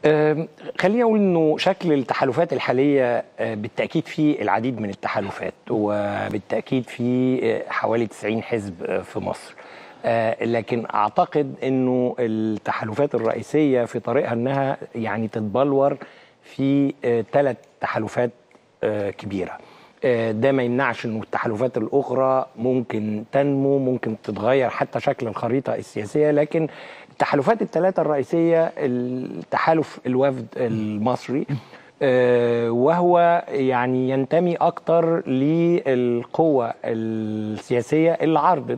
أم، خليني اقول انه شكل التحالفات الحاليه أه، بالتاكيد في العديد من التحالفات وبالتاكيد في أه، حوالي 90 حزب أه، في مصر أه، لكن اعتقد انه التحالفات الرئيسيه في طريقها انها يعني تتبلور في ثلاث تحالفات أه، كبيره أه، ده ما يمنعش انه التحالفات الاخرى ممكن تنمو ممكن تتغير حتى شكل الخريطه السياسيه لكن التحالفات الثلاثه الرئيسيه التحالف الوفد المصري آه، وهو يعني ينتمي اكتر للقوة السياسية اللي عرضت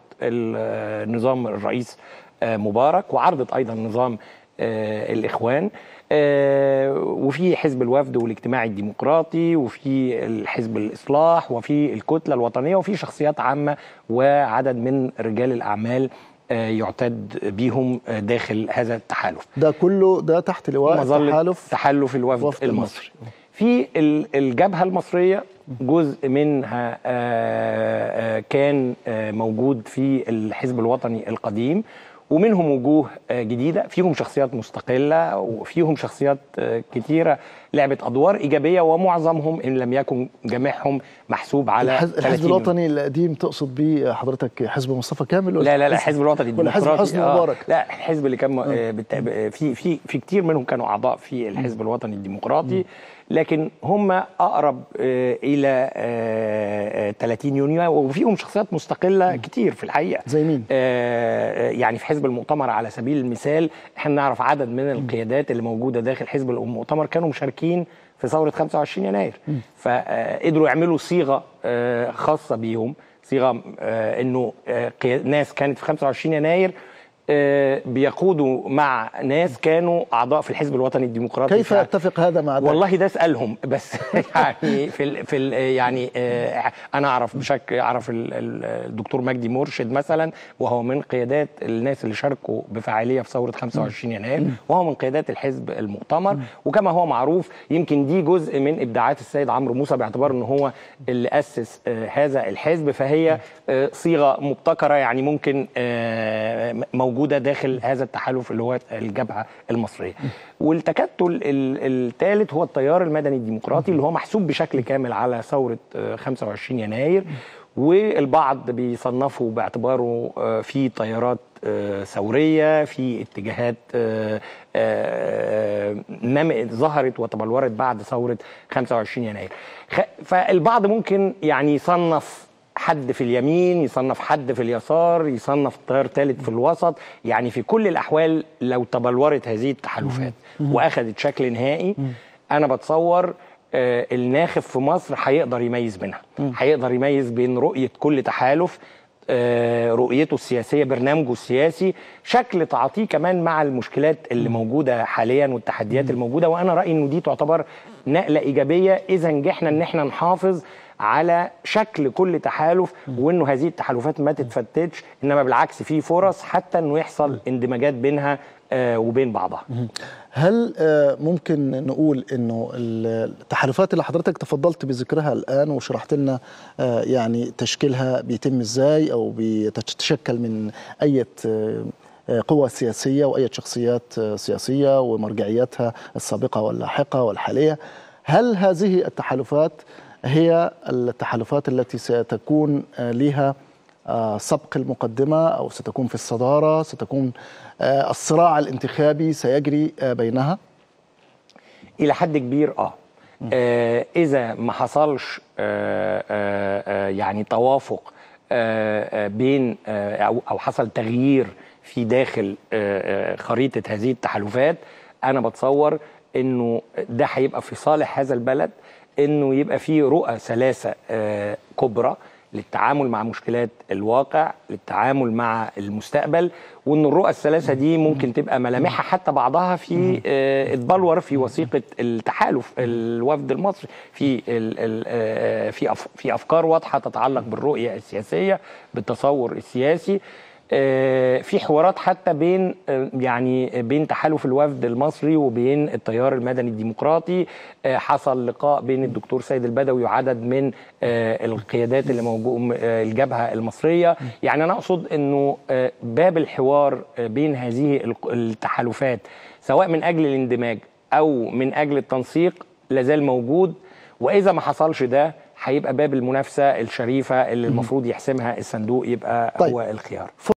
النظام الرئيس آه، مبارك وعرضت ايضا نظام آه، الاخوان آه، وفي حزب الوفد والاجتماعي الديمقراطي وفي الحزب الاصلاح وفي الكتله الوطنيه وفي شخصيات عامه وعدد من رجال الاعمال آه، يعتد بيهم آه، داخل هذا التحالف ده كله ده تحت لواء مظلة التحالف تحالف الوفد وفد المصري في ال- الجبهة المصرية جزء منها آه، آه، كان آه، موجود في الحزب الوطني القديم ومنهم وجوه آه، جديدة فيهم شخصيات مستقلة وفيهم شخصيات آه، كتيرة لعبت أدوار إيجابية ومعظمهم إن لم يكن جميعهم محسوب على الحزب, 30 الحزب الوطني القديم تقصد بيه حضرتك حزب مصطفى كامل ولا لا لا لا الحزب الوطني ولا حزب الديمقراطي حسني آه، مبارك لا الحزب اللي كان آه، بالت- في في في كتير منهم كانوا اعضاء في الحزب الوطني الديمقراطي لكن هم اقرب آه، الى آه، آه، 30 يونيو وفيهم شخصيات مستقله كتير في الحقيقه زي مين؟ آه، يعني في حزب المؤتمر على سبيل المثال احنا نعرف عدد من القيادات اللي موجوده داخل حزب المؤتمر كانوا مشاركين في ثوره 25 يناير فقدروا يعملوا صيغه آه، خاصه بيهم صيغه آه، انه آه، قيا- ناس كانت في 25 يناير آه، بيقودوا مع ناس كانوا اعضاء في الحزب الوطني الديمقراطي كيف ف- يتفق هذا مع ذاك؟ والله ده اسالهم بس يعني في ال في ال يعني آه، انا اعرف بشكل اعرف ال- ال- الدكتور مجدي مرشد مثلا وهو من قيادات الناس اللي شاركوا بفعاليه في ثوره 25 يناير وهو من قيادات الحزب المؤتمر وكما هو معروف يمكن دي جزء من ابداعات السيد عمرو موسى باعتبار ان هو اللي اسس آه، هذا الحزب فهي آه، صيغه مبتكره يعني ممكن آه، موجوده داخل هذا التحالف اللي هو الجبهه المصريه والتكتل الثالث هو التيار المدني الديمقراطي اللي هو محسوب بشكل كامل على ثوره آه، 25 يناير والبعض بيصنفه باعتباره آه، في تيارات آه، ثوريه في اتجاهات آه، آه، نم- ظهرت وتبلورت بعد ثوره 25 يناير خ- فالبعض ممكن يعني يصنف حد في اليمين يصنف حد في اليسار يصنف تيار ثالث في الوسط يعني في كل الاحوال لو تبلورت هذه التحالفات واخذت شكل نهائي انا بتصور آه، الناخب في مصر هيقدر يميز منها هيقدر يميز بين رؤيه كل تحالف آه، رؤيته السياسيه برنامجه السياسي شكل تعاطيه كمان مع المشكلات اللي موجوده حاليا والتحديات الموجوده وانا رايي انه دي تعتبر نقله ايجابيه اذا نجحنا ان احنا نحافظ على شكل كل تحالف وانه هذه التحالفات ما تتفتتش انما بالعكس في فرص حتى انه يحصل اندماجات بينها آه، وبين بعضها هل آه، ممكن نقول انه التحالفات اللي حضرتك تفضلت بذكرها الان وشرحت لنا آه، يعني تشكيلها بيتم ازاي او بتتشكل من اي قوى سياسيه واي شخصيات آه، سياسيه ومرجعياتها السابقه واللاحقه والحاليه هل هذه التحالفات هي التحالفات التي ستكون آه، لها آه، سبق المقدمة أو ستكون في الصدارة ستكون آه، الصراع الانتخابي سيجري آه، بينها الى حد كبير اه, آه اذا ما حصلش آه آه آه يعني توافق آه آه بين آه او او حصل تغيير في داخل آه آه خريطه هذه التحالفات انا بتصور انه ده هيبقى في صالح هذا البلد انه يبقى فيه رؤى ثلاثه آه كبرى للتعامل مع مشكلات الواقع للتعامل مع المستقبل وان الرؤى الثلاثه دي ممكن تبقى ملامحها حتى بعضها في آه، اتبلور في وثيقه التحالف الوفد المصري في ال ال آه، في أف- في افكار واضحه تتعلق بالرؤيه السياسيه بالتصور السياسي آه، في حوارات حتى بين آه، يعني بين تحالف الوفد المصري وبين التيار المدني الديمقراطي آه، حصل لقاء بين الدكتور سيد البدوي وعدد من آه، القيادات اللي موجود آه، الجبهه المصريه يعني انا اقصد انه آه، باب الحوار آه، بين هذه الق- التحالفات سواء من اجل الاندماج او من اجل التنسيق لازال موجود واذا ما حصلش ده هيبقى باب المنافسه الشريفه اللي المفروض يحسمها الصندوق يبقى طيب. هو الخيار